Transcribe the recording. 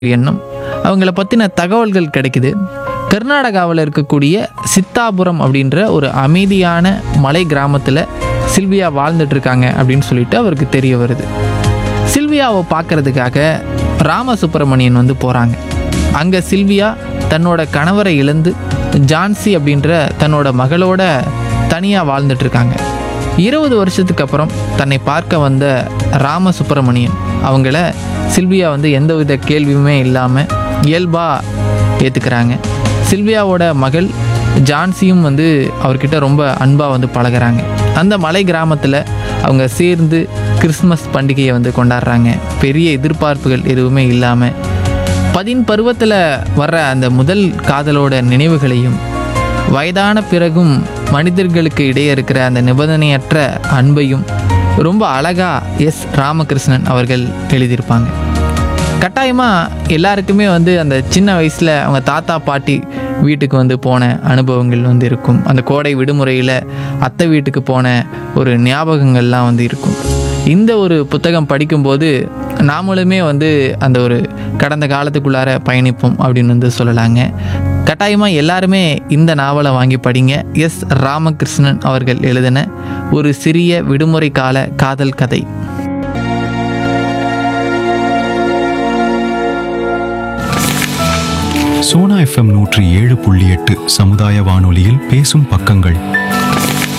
எண்ணம் அவங்கள பற்றின தகவல்கள் கிடைக்குது கர்நாடகாவில் இருக்கக்கூடிய சித்தாபுரம் அப்படின்ற ஒரு அமைதியான மலை கிராமத்தில் சில்வியா வாழ்ந்துட்டு இருக்காங்க அப்படின்னு சொல்லிட்டு அவருக்கு தெரிய வருது சில்வியாவை பார்க்கறதுக்காக ராமசுப்பிரமணியன் வந்து போகிறாங்க அங்கே சில்வியா தன்னோட கணவரை இழந்து ஜான்சி அப்படின்ற தன்னோட மகளோட தனியாக வாழ்ந்துட்டு இருக்காங்க இருபது வருஷத்துக்கு அப்புறம் தன்னை பார்க்க வந்த ராமசுப்பிரமணியன் அவங்கள சில்வியா வந்து எந்தவித கேள்வியுமே இல்லாமல் இயல்பாக ஏற்றுக்கிறாங்க சில்வியாவோட மகள் ஜான்சியும் வந்து அவர்கிட்ட ரொம்ப அன்பாக வந்து பழகுறாங்க அந்த மலை கிராமத்தில் அவங்க சேர்ந்து கிறிஸ்மஸ் பண்டிகையை வந்து கொண்டாடுறாங்க பெரிய எதிர்பார்ப்புகள் எதுவுமே இல்லாமல் பதின் பருவத்தில் வர்ற அந்த முதல் காதலோட நினைவுகளையும் வயதான பிறகும் மனிதர்களுக்கு இடையே இருக்கிற அந்த நிபந்தனையற்ற அன்பையும் ரொம்ப அழகா எஸ் ராமகிருஷ்ணன் அவர்கள் எழுதியிருப்பாங்க கட்டாயமாக எல்லாருக்குமே வந்து அந்த சின்ன வயசில் அவங்க தாத்தா பாட்டி வீட்டுக்கு வந்து போன அனுபவங்கள் வந்து இருக்கும் அந்த கோடை விடுமுறையில் அத்தை வீட்டுக்கு போன ஒரு ஞாபகங்கள்லாம் வந்து இருக்கும் இந்த ஒரு புத்தகம் படிக்கும்போது நாமளுமே வந்து அந்த ஒரு கடந்த காலத்துக்குள்ளார பயணிப்போம் அப்படின்னு வந்து சொல்லலாங்க கட்டாயமாக எல்லாருமே இந்த நாவலை வாங்கி படிங்க எஸ் ராமகிருஷ்ணன் அவர்கள் எழுதின ஒரு சிறிய விடுமுறை கால காதல் கதை சோனா எஃப்எம் நூற்றி ஏழு புள்ளி எட்டு சமுதாய வானொலியில் பேசும் பக்கங்கள்